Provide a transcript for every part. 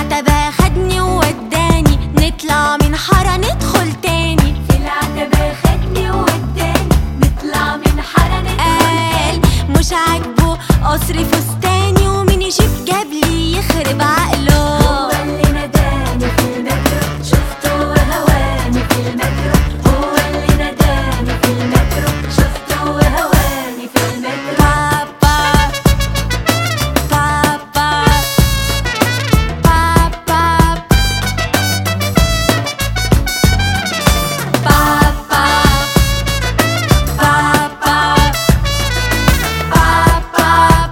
العتبة خدني ووداني نطلع من حارة ندخل تاني في العتبة خدني ووداني نطلع من حارة ندخل قال مش عاجبه قصر فستاني ومين يشوف جابلي يخرب عقله هو اللي ناداني في المترو شفته وهواني في المترو هو اللي ناداني في المترو شفته وهواني في المترو بابا بابا بابا بابا بابا بابا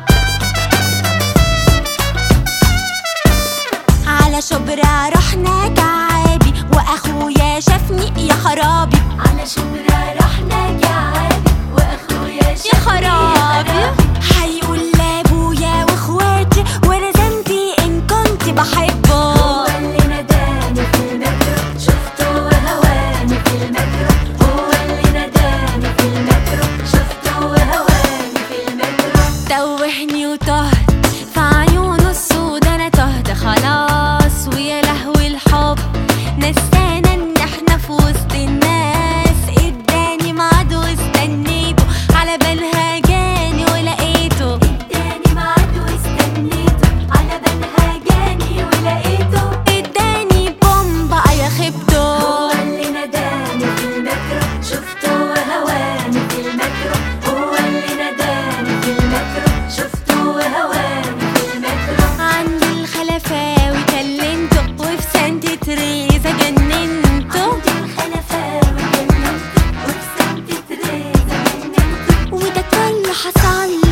على شبرا رحنا كعابي واخويا شافني يا خرابي على شبرا رحنا جعابي واخويا يا شافني خرابي هيقول لابويا واخواتي وانا ذنبي ان كنت بحبه هو اللي ناداني في المترو شفته وهواني في المترو هو اللي ناداني في المترو شفته وهواني في المترو توهني وتهت في عيونه السود انا تهت خلاص ويا لهوي الحب نسانا ان احنا في وسط الناس اداني ميعاد واستنيته على بالها جاني ولقيته اداني ميعاد واستنيته على بالها جاني ولقيته اداني بومبا يا خيبته هو اللي ناداني في المترو شفته وهواني في المترو هو اللي ناداني في المترو شفته وهواني في المترو عند الخلفاوي كلمته وفي سانت تريزا جننته عند الخلفاوي كلمته وفي سانت تريزا جننته وده كله حصل